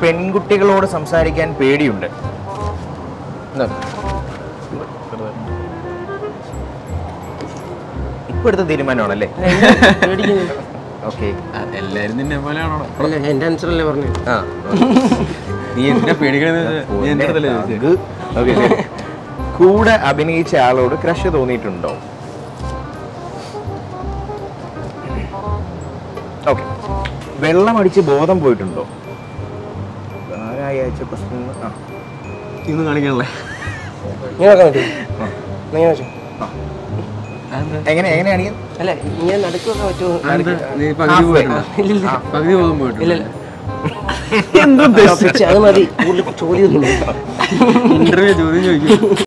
പെൺകുട്ടികളോട് സംസാരിക്കാൻ പേടിയുണ്ട് എന്താ? ഇപ്പൊ എടുത്ത തീരുമാനമാണല്ലേ പേടിക്കുന്നു ഓക്കെ എല്ലാരും നിന്നെ പോലെയാണോ അല്ല എൻ്റെ ആൻസർ അല്ലേ പറഞ്ഞു ആ നീ എന്തിനാ പേടിക്കണെന്ന് നീ എന്റെ അടുത്തല്ലേ ചോദിച്ചത് ഓക്കെ ശരി കൂടെ അഭിനയിച്ച ആളോട് ക്രഷ് തോന്നിയിട്ടുണ്ടോ ഓക്കെ വെള്ളം അടിച്ച് ബോധം പോയിട്ടുണ്ടോ ആരായി അയച്ച പ്രശ്നം ആ ഇന്ന് കാണിക്കണല്ലേ ഇങ്ങനെ പറ്റും ഇങ്ങനെ വെച്ചു എങ്ങനെ എങ്ങനെയാണ് ഈ- അല്ല ഇങ്ങനെ നടുക്കൊക്കെ പറ്റുമോ നീ പകുതി Halfway. പോയിട്ടുണ്ടോ ഇല്ലില്ല പകുതി ബോധം പോയിട്ടുണ്ട് ഇല്ലില്ല അത് മതി കൂടുതൽ ചോദ്യമൊന്നും ഇന്റർവ്യൂ ചോദ്യം ചോദിക്കും